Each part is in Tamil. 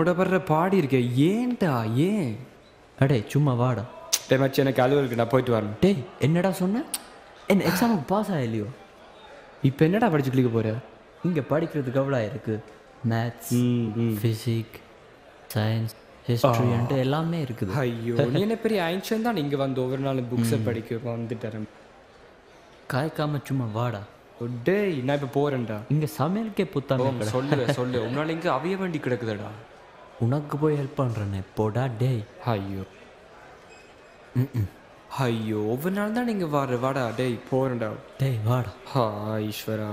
உன்னோட வர்ற பாடி இருக்க ஏன்டா ஏன் அடே சும்மா வாடா டே மச்சி எனக்கு அலுவலுக்கு நான் போயிட்டு வரேன் டேய் என்னடா சொன்ன என்ன எக்ஸாமுக்கு பாஸ் ஆகலையோ இப்போ என்னடா படிச்சு கிளிக்க போற இங்கே படிக்கிறதுக்கு எவ்வளோ இருக்கு மேத்ஸ் ம், ம். ஃபிசிக் சயின்ஸ் ஹிஸ்ட்ரின்ட்டு எல்லாமே இருக்குது ஐயோ நீ என்ன பெரிய ஐன்ஷன் தான் இங்கே வந்து ஒவ்வொரு நாளும் புக்ஸை படிக்க வந்துட்டேன் காய்க்காம சும்மா வாடா டேய் நான் இப்போ போறேன்டா இங்கே சமையலுக்கே புத்தாமே ஓ, சொல்லு சொல்லு உன்னால இங்கே அவிய வேண்டி கிடக்குதுடா உனக்கு போய் ஹெல்ப் பண்ணுறேனே போடா டேய் ஐயோ ஐயோ ஒவ்வொரு நாள் தான் நீங்க வர வாடா டேய் போறேன்டா டேய் வாடா ஹா ஈஸ்வரா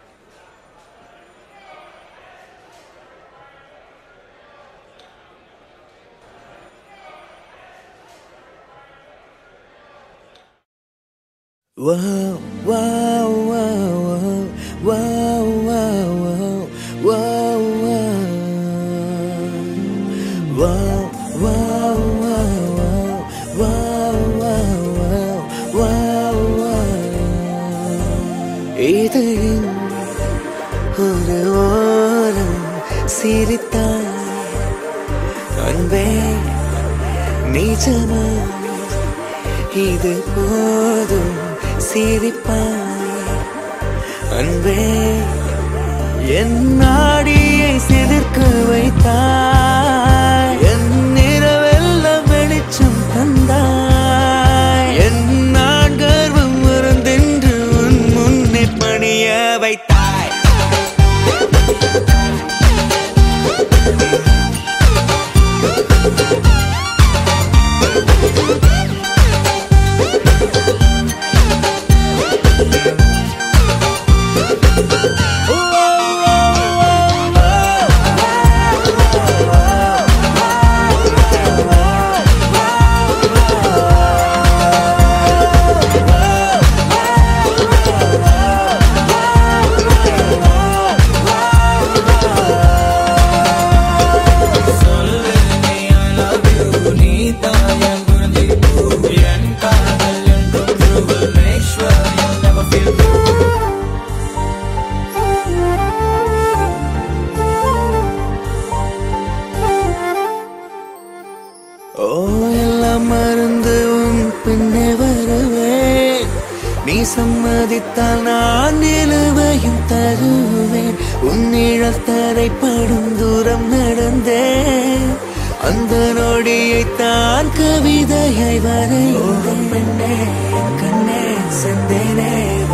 Whoa, whoa, whoa, whoa, whoa, whoa, whoa, whoa, whoa, whoa, whoa, whoa, whoa, whoa. இது ஒரு ஓரம் சிரித்தாய் அன்பே நிஜமா இது போதும் சிரிப்பாய் அன்பே என் நாடியை சிலிர்க்க வைத்தாய் என் நிறவெல்லாம் வெளிச்சம் தந்தாய் என் நான் கர்வம் மறந்தென்று உன் முன்னே பணிய வைத்தாய் ஓ எல்லாம் மறந்து உன் பின்னே வருவேன் நீ சம்மதித்தால் நான் நிலுவையும் தருவேன் உன் நிழல் தரைப்படும் தூரம் நடந்தேன் அந்த நொடியை தான் கவிதையை வரை பெண்ணே கண்ணே செந்தேனே